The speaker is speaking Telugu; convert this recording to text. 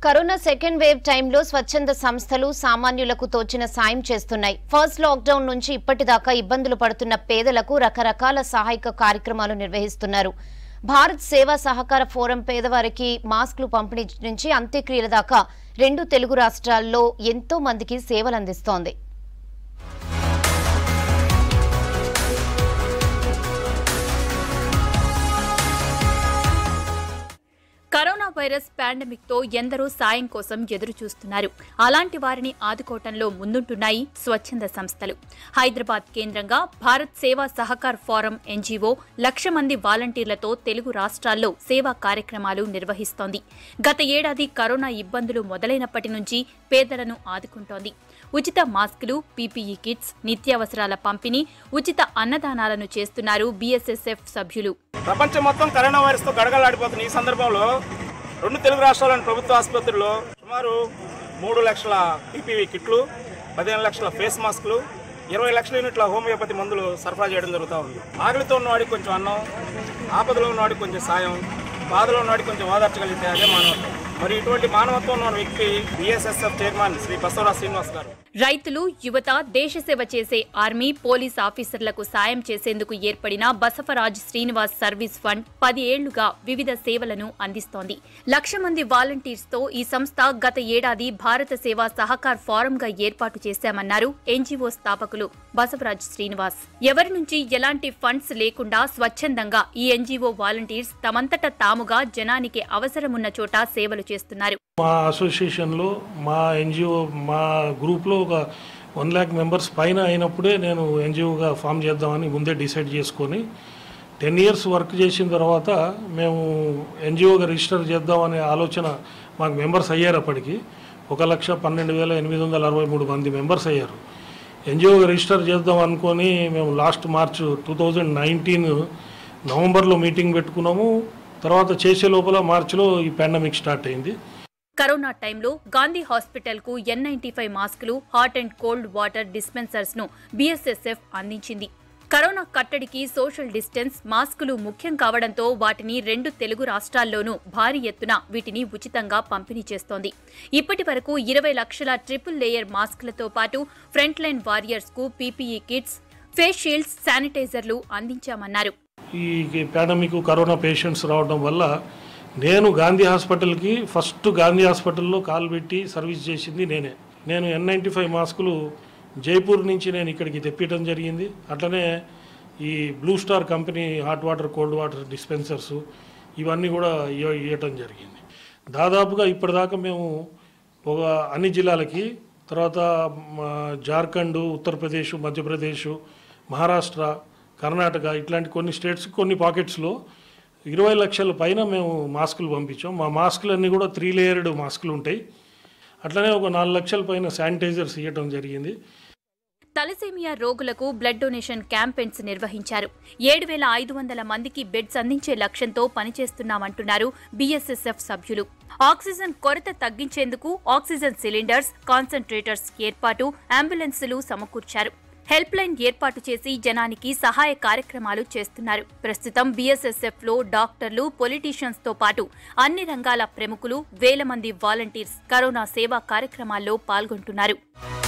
కరోనా సెకండ్ వేవ్ టైంలో స్వచ్ఛంద సంస్థలు సామాన్యులకు తోచిన సాయం చేస్తున్నాయి ఫస్ట్ లాక్డౌన్ నుంచి ఇప్పటిదాకా ఇబ్బందులు పడుతున్న పేదలకు రకరకాల సహాయక కార్యక్రమాలు నిర్వహిస్తున్నారు భారత్ సేవా సహకార ఫోరం పేదవారికి మాస్కులు పంపిణీ నుంచి అంత్యక్రియల దాకా రెండు తెలుగు రాష్ట్రాల్లో ఎంతో మందికి సేవలు అందిస్తోంది కరోనా వైరస్ పాండమిక్ తో ఎందరో సాయం కోసం ఎదురు చూస్తున్నారు అలాంటి వారిని ఆదుకోవటంలో ముందుంటున్నాయి స్వచ్ఛంద సంస్థలు హైదరాబాద్ కేంద్రంగా భారత్ సేవా సహకార్ ఫోరం ఎన్జీఓ లక్ష మంది వాలంటీర్లతో తెలుగు రాష్ట్రాల్లో సేవా కార్యక్రమాలు నిర్వహిస్తోంది గత ఏడాది కరోనా ఇబ్బందులు మొదలైనప్పటి నుంచి పేదలను ఆదుకుంటోంది ఉచిత మాస్కులు పీపీఈ కిట్స్ నిత్యావసరాల పంపిణీ ఉచిత అన్నదానాలను చేస్తున్నారు బీఎస్ఎస్ఎఫ్ సభ్యులు ప్రపంచం మొత్తం కరోనా వైరస్తో గడగడలాడిపోతున్న ఈ సందర్భంలో రెండు తెలుగు రాష్ట్రాల్లోని ప్రభుత్వ ఆసుపత్రుల్లో సుమారు మూడు లక్షల పీపీవీ కిట్లు పదిహేను లక్షల ఫేస్ మాస్కులు ఇరవై లక్షల యూనిట్ల హోమియోపతి మందులు సరఫరా చేయడం జరుగుతూ ఉంది ఆకలితో ఉన్నవాడికి కొంచెం అన్నం ఆపదలో ఉన్నవాడికి కొంచెం సాయం బాధలో ఉన్నవాడికి కొంచెం ఓదార్చగలిగితే అదే మానవత్వం మరి ఇటువంటి మానవత్వం ఉన్న వ్యక్తి బిఎస్ఎస్ఎఫ్ చైర్మన్ శ్రీ బసవరాజ్ శ్రీనివాస్ గారు రైతులు యువత దేశ సేవ చేసే ఆర్మీ పోలీస్ ఆఫీసర్లకు సాయం చేసేందుకు ఏర్పడిన బసవరాజ్ శ్రీనివాస్ సర్వీస్ ఫండ్ పది ఏళ్లుగా వివిధ సేవలను అందిస్తోంది లక్ష మంది వాలంటీర్స్ తో ఈ సంస్థ గత ఏడాది భారత సేవా సహకార్ ఫోరంగా ఏర్పాటు చేశామన్నారు ఎన్జీఓ స్థాపకులు బసవరాజ్ శ్రీనివాస్ ఎవరి నుంచి ఎలాంటి ఫండ్స్ లేకుండా స్వచ్ఛందంగా ఈ ఎన్జీఓ వాలంటీర్స్ తమంతట తాముగా జనానికి అవసరమున్న చోట సేవలు చేస్తున్నారు మా అసోసియేషన్లో మా ఎన్జిఓ మా గ్రూప్లో ఒక వన్ ల్యాక్ మెంబర్స్ పైన అయినప్పుడే నేను ఎన్జిఓగా ఫామ్ చేద్దామని ముందే డిసైడ్ చేసుకొని టెన్ ఇయర్స్ వర్క్ చేసిన తర్వాత మేము ఎన్జిఓగా రిజిస్టర్ చేద్దామనే ఆలోచన మాకు మెంబర్స్ అయ్యారు అప్పటికి ఒక లక్ష పన్నెండు వేల ఎనిమిది వందల అరవై మూడు మంది మెంబర్స్ అయ్యారు ఎన్జిఓగా రిజిస్టర్ చేద్దాం అనుకొని మేము last March two thousand nineteen నవంబర్లో మీటింగ్ పెట్టుకున్నాము తర్వాత చేసే లోపల మార్చిలో ఈ పాండమిక్ స్టార్ట్ అయింది కరోనా టైంలో గాంధీ హాస్పిటల్ కు ఎన్ నైన్టీ ఫైవ్ మాస్కులు hot and cold water dispensers ను బీఎస్ఎస్ఎఫ్ అందించింది కరోనా కట్టడికి సోషల్ డిస్టెన్స్ మాస్కులు ముఖ్యం కావడంతో వాటిని రెండు తెలుగు రాష్ట్రాల్లోనూ భారీ ఎత్తున వీటిని ఉచితంగా పంపిణీ చేస్తోంది ఇప్పటి వరకు ఇరవై లక్షల ట్రిపుల్ లేయర్ మాస్కులతో పాటు ఫ్రంట్ లైన్ వారియర్స్ కు పీపీఈ కిట్స్ ఫేస్ షీల్డ్స్ శానిటైజర్లు అందించామన్నారు ఈ పాండమిక్ కరోనా పేషెంట్స్ రావడం వల్ల నేను గాంధీ హాస్పిటల్కి ఫస్ట్ గాంధీ హాస్పిటల్లో కాల్ పెట్టి సర్వీస్ చేసింది నేనే నేను ఎన్ నైంటీ ఫైవ్ మాస్కులు జైపూర్ నుంచి నేను ఇక్కడికి తెప్పించడం జరిగింది అట్లనే ఈ Blue Star company hot water cold water dispensers ఇవన్నీ కూడా ఇవ్వ- ఇవ్వటం జరిగింది దాదాపుగా ఇప్పటిదాకా మేము ఒక అన్ని జిల్లాలకి తర్వాత మా జార్ఖండ్ ఉత్తరప్రదేశ్ మధ్యప్రదేశ్ మహారాష్ట్ర కర్ణాటక ఇట్లాంటి కొన్ని స్టేట్స్ కొన్ని పాకెట్స్లో ఇరవై లక్షల పైన మేము మాస్కులు పంపించాం మా మాస్కులన్నీ కూడా త్రీ లేయర్డ్ మాస్కులు ఉంటాయి అట్లనే ఒక నాలుగు లక్షల పైన శానిటైజర్స్ ఇవ్వడం జరిగింది తలసేమియా రోగులకు బ్లడ్ డొనేషన్ క్యాంపెయిన్స్ నిర్వహించారు ఏడు వేల ఐదు వందల మందికి బెడ్స్ అందించే లక్ష్యంతో పనిచేస్తున్నామంటున్నారు బీఎస్ఎస్ఎఫ్ సభ్యులు ఆక్సిజన్ కొరత తగ్గించేందుకు ఆక్సిజన్ సిలిండర్స్ కాన్సంట్రేటర్స్ ఏర్పాటు అంబులెన్సులు సమకూర్చారు హెల్ప్ లైన్ ఏర్పాటు చేసి జనానికి సహాయ కార్యక్రమాలు చేస్తున్నారు ప్రస్తుతం బీఎస్ఎస్ఎఫ్ లో డాక్టర్లు పొలిటీషియన్స్ తో పాటు అన్ని రంగాల ప్రముఖులు వేల మంది వాలంటీర్స్ కరోనా సేవా కార్యక్రమాల్లో పాల్గొంటున్నారు